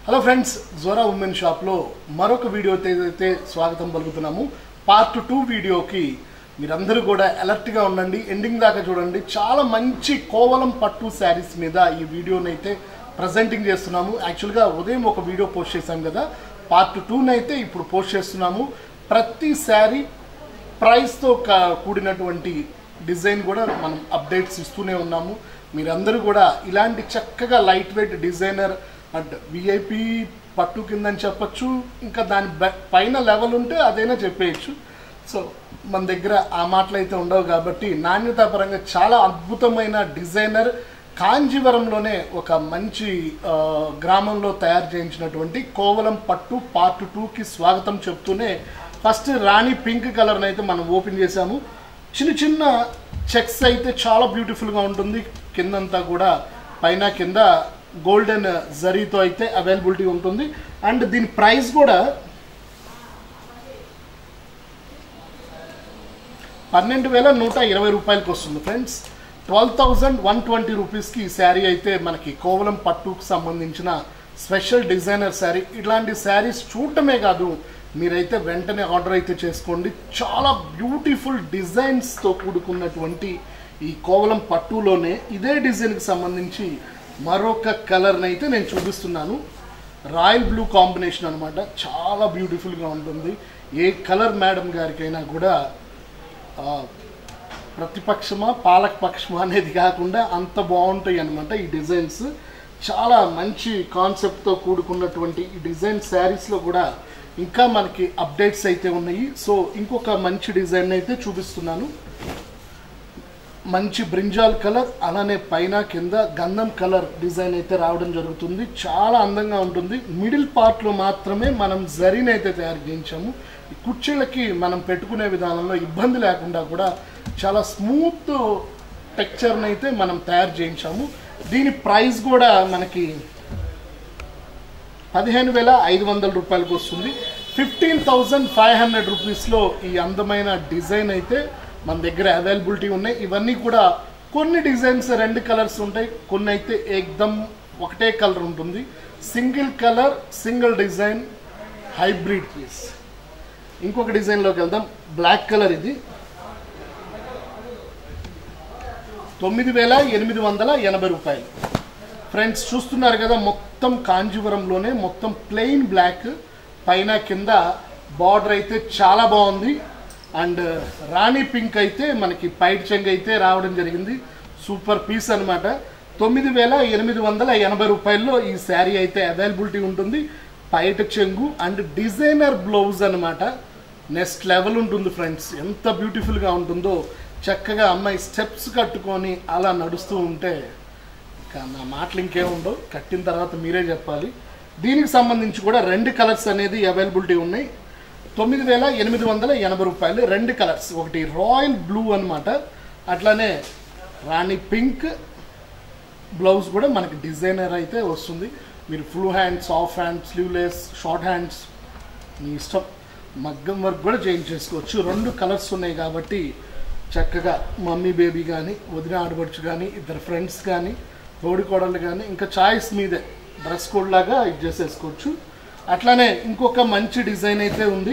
hello friends Zora women షాప్లో మరొక video అయితే స్వాగతం పలుకుతున్నాము పార్ట్ టూ వీడియోకి మీరందరూ కూడా అలర్ట్గా ఉండండి ఎండింగ్ దాకా చూడండి చాలా మంచి కోవలం పట్టు శారీస్ మీద ఈ వీడియోని అయితే ప్రజెంటింగ్ చేస్తున్నాము యాక్చువల్గా ఉదయం ఒక వీడియో పోస్ట్ చేశాం కదా పార్ట్ టూనైతే ఇప్పుడు పోస్ట్ చేస్తున్నాము ప్రతి శారీ ప్రైస్తో కూడినటువంటి డిజైన్ కూడా మనం అప్డేట్స్ ఇస్తూనే ఉన్నాము మీరందరూ కూడా ఇలాంటి చక్కగా light weight designer and VIP పట్టు కిందని చెప్పచ్చు ఇంకా దాని బ- పైన లెవెల్ ఉంటే అదైనా చెప్పేయచ్చు సో మన దగ్గర ఆ మాటలు అయితే ఉండవు కాబట్టి నాణ్యతా పరంగా చాలా అద్భుతమైన డిజైనర్ కాంజీవరంలోనే ఒక మంచి ఆ, గ్రామంలో తయారు చేయించినటువంటి కోవలం పట్టు పార్ట్ టూకి స్వాగతం చెప్తూనే ఫస్ట్ రాణి పింక్ కలర్ని అయితే మనం ఓపెన్ చేసాము చిన్న చిన్న చెక్స్ అయితే చాలా బ్యూటిఫుల్గా ఉంటుంది కిందంతా కూడా పైన కింద గోల్డెన్ జరీతో అయితే అవైలబిలిటీ ఉంటుంది అండ్ దీని ప్రైస్ కూడా పన్నెండు వేల నూట ఇరవై రూపాయలకి వస్తుంది friends twelve thousand one twenty రూపీస్కి ఈ శారీ అయితే మనకి కోవలం పట్టుకు సంబంధించిన స్పెషల్ డిజైనర్ శారీ ఇట్లాంటి శారీస్ చూడటమే కాదు మీరైతే వెంటనే ఆర్డర్ అయితే చేసుకోండి చాలా బ్యూటిఫుల్ డిజైన్స్తో కూడుకున్నటువంటి ఈ కోవలం పట్టులోనే ఇదే డిజైన్కి సంబంధించి మరొక కలర్ని అయితే నేను చూపిస్తున్నాను రాయల్ బ్లూ కాంబినేషన్ అనమాట చాలా బ్యూటిఫుల్గా ఉంటుంది ఏ కలర్ మేడం గారికైనా కూడా ఆ, ప్రతిపక్షమా పాలక పక్షమా అనేది కాకుండా అంత బాగుంటాయి అనమాట ఈ డిజైన్స్ చాలా మంచి కాన్సెప్ట్తో కూడుకున్నటువంటి ఈ డిజైన్ శారీస్లో కూడా ఇంకా మనకి అప్డేట్స్ అయితే ఉన్నాయి సో ఇంకొక మంచి డిజైన్ అయితే చూపిస్తున్నాను మంచి బ్రింజాల్ కలర్ అలానే పైన కింద గంధం కలర్ డిజైన్ అయితే రావడం జరుగుతుంది చాలా అందంగా ఉంటుంది మిడిల్ పార్ట్లో మాత్రమే మనం జరీని అయితే తయారు చేయించాము ఈ కుర్చీలకి మనం పెట్టుకునే విధానంలో ఇబ్బంది లేకుండా కూడా చాలా స్మూత్ టెక్చర్ని అయితే మనం తయారు చేయించాము దీని ప్రైస్ కూడా మనకి పదిహేను వేల ఐదు వందల రూపాయలకు వస్తుంది ఫిఫ్టీన్ థౌజండ్ ఫైవ్ హండ్రెడ్ రూపీస్లో ఈ అందమైన డిజైన్ అయితే మన దగ్గర అవైలబిలిటీ ఉన్నాయి ఇవన్నీ కూడా కొన్ని డిజైన్స్ రెండు కలర్స్ ఉంటాయి కొన్ని అయితే ఏకదమ్ ఒకటే కలర్ ఉంటుంది single colour single design hybrid piece ఇంకొక డిజైన్లోకి వెళ్దాం బ్లాక్ కలర్ ఇది తొమ్మిది వేల ఎనిమిది వందల ఎనభై రూపాయలు ఫ్రెండ్స్ చూస్తున్నారు కదా మొత్తం కాంజీవరంలోనే మొత్తం ప్లెయిన్ బ్లాక్ పైన కింద బార్డర్ అయితే చాలా బాగుంది అండ్ రాణి పింక్ అయితే మనకి పైట్ చెంగ్ అయితే రావడం జరిగింది సూపర్ పీస్ అన్నమాట తొమ్మిది వేల ఎనిమిది వందల ఎనభై రూపాయల్లో ఈ శారీ అయితే అవైలబిలిటీ ఉంటుంది పైట చెంగు అండ్ డిజైనర్ బ్లౌజ్ అన్నమాట నెక్స్ట్ లెవెల్ ఉంటుంది ఫ్రెండ్స్ ఎంత బ్యూటిఫుల్గా ఉంటుందో చక్కగా అమ్మాయి స్టెప్స్ కట్టుకొని అలా నడుస్తూ ఉంటే ఇంకా నా మాటలు ఇంకేం ఉండవు కట్టిన తర్వాత మీరే చెప్పాలి దీనికి సంబంధించి కూడా రెండు కలర్స్ అనేది అవైలబిలిటీ ఉన్నాయి తొమ్మిది వేల ఎనిమిది వందల ఎనభై రూపాయలు రెండు కలర్స్ ఒకటి రాయల్ బ్లూ అన్నమాట అట్లానే రాణి పింక్ బ్లౌజ్ కూడా మనకి డిజైనర్ అయితే వస్తుంది మీరు full hands half hands sleeveless short hands మీ ఇష్టం మగ్గం వర్క్ కూడా చేంజ్ చేసుకోవచ్చు రెండు కలర్స్ ఉన్నాయి కాబట్టి చక్కగా మమ్మీ బేబీ కానీ వదిన ఆడబడుచు కానీ ఇద్దరు ఫ్రెండ్స్ కానీ తోడికోడళ్ళు కానీ ఇంకా చాయిస్ మీదే డ్రెస్ కోడ్ లాగా ఇది చేసేసుకోవచ్చు అట్లానే ఇంకొక మంచి డిజైన్ అయితే ఉంది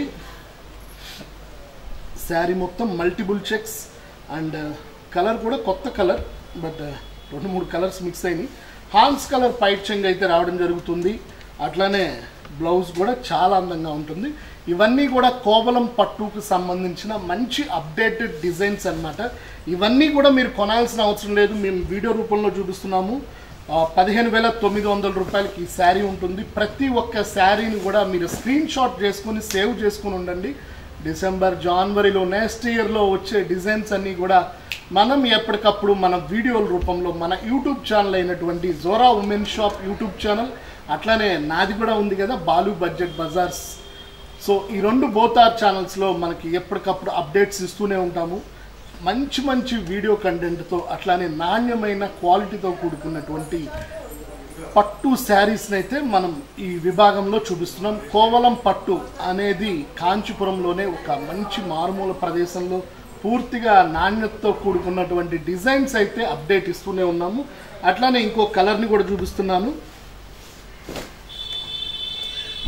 శారీ మొత్తం మల్టిపుల్ చెక్స్ అండ్ కలర్ కూడా కొత్త కలర్ బట్ రెండు మూడు కలర్స్ మిక్స్ అయినాయి హాన్స్ కలర్ పైట్ చెంగ్ అయితే రావడం జరుగుతుంది అట్లానే బ్లౌజ్ కూడా చాలా అందంగా ఉంటుంది ఇవన్నీ కూడా కోవలం పట్టుకు సంబంధించిన మంచి అప్డేటెడ్ డిజైన్స్ అన్నమాట ఇవన్నీ కూడా మీరు కొనాల్సిన అవసరం లేదు మేము వీడియో రూపంలో చూపిస్తున్నాము ఆ, పదిహేను వేల తొమ్మిది వందల రూపాయలకి ఈ శారీ ఉంటుంది ప్రతి ఒక్క శారీని కూడా మీరు స్క్రీన్ షాట్ చేసుకొని సేవ్ చేసుకొని ఉండండి డిసెంబర్ జనవరిలో నెక్స్ట్ ఇయర్లో వచ్చే డిజైన్స్ అన్నీ కూడా మనం ఎప్పటికప్పుడు మన వీడియోల రూపంలో మన యూట్యూబ్ ఛానల్ అయినటువంటి Jora women shop YouTube channel అట్లానే నాది కూడా ఉంది కదా బాలు బడ్జెట్ బజార్స్ సో ఈ రెండు బోత్ ఆర్ ఛానల్స్లో మనకి ఎప్పటికప్పుడు అప్డేట్స్ ఇస్తూనే ఉంటాము మంచి మంచి వీడియో కంటెంట్తో అట్లానే నాణ్యమైన క్వాలిటీతో కూడుకున్నటువంటి పట్టు శారీస్ని అయితే మనం ఈ విభాగంలో చూపిస్తున్నాం కోవలం పట్టు అనేది కాంచీపురంలోనే ఒక మంచి మారుమూల ప్రదేశంలో పూర్తిగా నాణ్యతతో కూడుకున్నటువంటి డిజైన్స్ అయితే అప్డేట్ ఇస్తూనే ఉన్నాము అట్లానే ఇంకో కలర్ని కూడా చూపిస్తున్నాను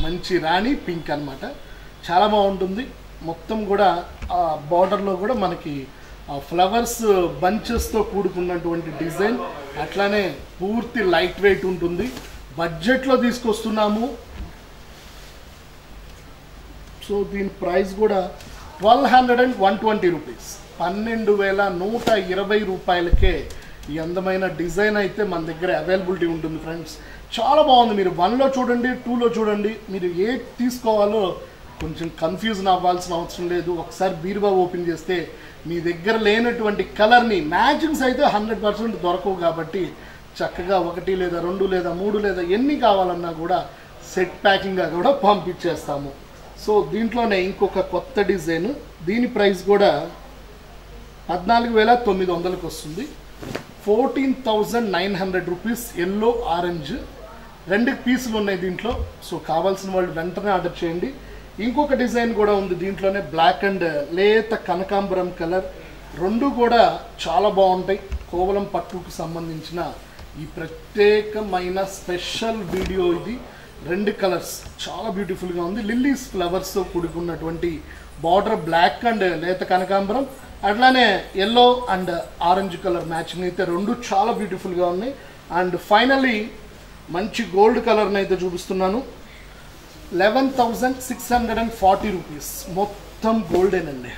మంచి రాణి పింక్ అన్నమాట చాలా బాగుంటుంది మొత్తం కూడా ఆ బార్డర్లో కూడా మనకి ఆ ఫ్లవర్స్ బంచెస్తో కూడుకున్నటువంటి డిజైన్ అట్లానే పూర్తి లైట్ వెయిట్ ఉంటుంది బడ్జెట్లో తీసుకొస్తున్నాము సో దీని ప్రైస్ కూడా twelve hundred and one twenty rupees పన్నెండు వేల నూట ఇరవై రూపాయలకే ఈ అందమైన డిజైన్ అయితే మన దగ్గర అవైలబిలిటీ ఉంటుంది ఫ్రెండ్స్ చాలా బాగుంది మీరు వన్లో చూడండి టూలో చూడండి మీరు ఏ తీసుకోవాలో కొంచెం కన్ఫ్యూజన్ అవ్వాల్సిన అవసరం లేదు ఒకసారి బీరువా ఓపెన్ చేస్తే మీ దగ్గర లేనటువంటి కలర్ని మ్యాచింగ్స్ అయితే హండ్రెడ్ పర్సెంట్ దొరకవు కాబట్టి చక్కగా ఒకటి లేదా రెండు లేదా మూడు లేదా ఎన్ని కావాలన్నా కూడా సెట్ ప్యాకింగ్గా కూడా పంపించేస్తాము సో దీంట్లోనే ఇంకొక కొత్త డిజైన్ దీని ప్రైస్ కూడా పద్నాలుగు వేల తొమ్మిది వందలకు వస్తుంది fourteen thousand nine hundred rupees yellow orange రెండు పీసులు ఉన్నాయి దీంట్లో సో కావాల్సిన వాళ్ళు వెంటనే ఆర్డర్ చేయండి ఇంకొక డిజైన్ కూడా ఉంది దీంట్లోనే బ్లాక్ అండ్ లేత కనకాంబరం కలర్ రెండు కూడా చాలా బాగుంటాయి కోవలం పట్టుకు సంబంధించిన ఈ ప్రత్యేకమైన స్పెషల్ వీడియో ఇది రెండు కలర్స్ చాలా బ్యూటిఫుల్గా ఉంది లిల్లీస్ ఫ్లవర్స్తో కూడుకున్నటువంటి బార్డర్ బ్లాక్ అండ్ లేత కనకాంబరం అట్లానే yellow and orange colour matching అయితే రెండు చాలా బ్యూటిఫుల్గా ఉన్నాయి అండ్ ఫైనలీ మంచి గోల్డ్ కలర్ని అయితే చూపిస్తున్నాను eleven thousand six hundred and forty rupees మొత్తం గోల్డెన్ అండి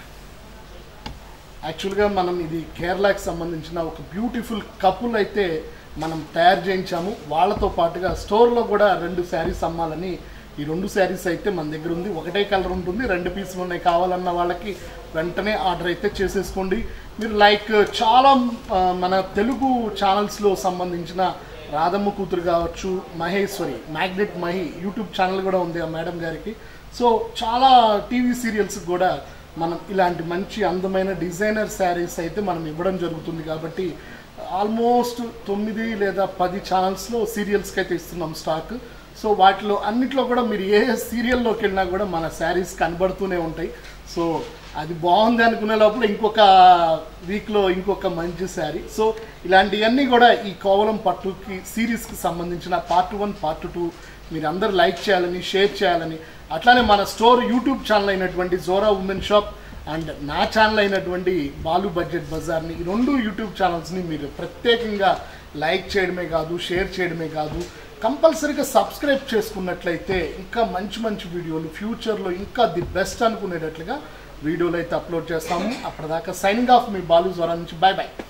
యాక్చువల్గా మనం ఇది కేరళకి సంబంధించిన ఒక బ్యూటిఫుల్ కపుల్ అయితే మనం తయారు చేయించాము వాళ్ళతో పాటుగా స్టోర్లో కూడా రెండు శారీస్ అమ్మాలని ఈ రెండు శారీస్ అయితే మన దగ్గర ఉంది ఒకటే కలర్ ఉంటుంది రెండు పీసులు ఉన్నాయి కావాలన్న వాళ్ళకి వెంటనే ఆర్డర్ అయితే చేసేసుకోండి మీరు లైక్ చాలా ఆ, మన తెలుగు ఛానల్స్లో సంబంధించిన రాధమ్మ కూతురు కావచ్చు Maheshwari magnet Mahi YouTube channel కూడా ఉంది ఆ మేడం గారికి సో చాలా టీవీ సీరియల్స్ కూడా మనం ఇలాంటి మంచి అందమైన డిజైనర్ శారీస్ అయితే మనం ఇవ్వడం జరుగుతుంది కాబట్టి ఆల్మోస్ట్ తొమ్మిది లేదా పది ఛానల్స్లో సీరియల్స్కి అయితే ఇస్తున్నాం స్టాక్ సో వాటిలో అన్నిట్లో కూడా మీరు ఏ సీరియల్లోకి వెళ్ళినా కూడా మన శారీస్ కనబడుతూనే ఉంటాయి సో అది బాగుంది అనుకునే లోపల ఇంకొక వీక్లో ఇంకొక మంచి శారీ సో ఇలాంటివన్నీ కూడా ఈ కోవలం పట్టుకి సిరీస్కి సంబంధించిన పార్ట్ వన్ పార్ట్ టూ మీరు అందరు లైక్ చేయాలని షేర్ చేయాలని అట్లానే మన స్టోర్ యూట్యూబ్ ఛానల్ అయినటువంటి జోరా ఉమెన్ షాప్ అండ్ నా ఛానల్ అయినటువంటి బాలు బడ్జెట్ బజార్ని ఈ రెండు యూట్యూబ్ ఛానల్స్ని మీరు ప్రత్యేకంగా లైక్ చేయడమే కాదు షేర్ చేయడమే కాదు కంపల్సరీగా సబ్స్క్రైబ్ చేసుకున్నట్లయితే ఇంకా మంచి మంచి వీడియోలు ఫ్యూచర్లో ఇంకా ది బెస్ట్ అనుకునేటట్లుగా వీడియోలు అయితే అప్లోడ్ చేస్తాము అప్పటిదాకా సైనింగ్ ఆఫ్ మీ బాలు జ్వరం నుంచి బాయ్ బాయ్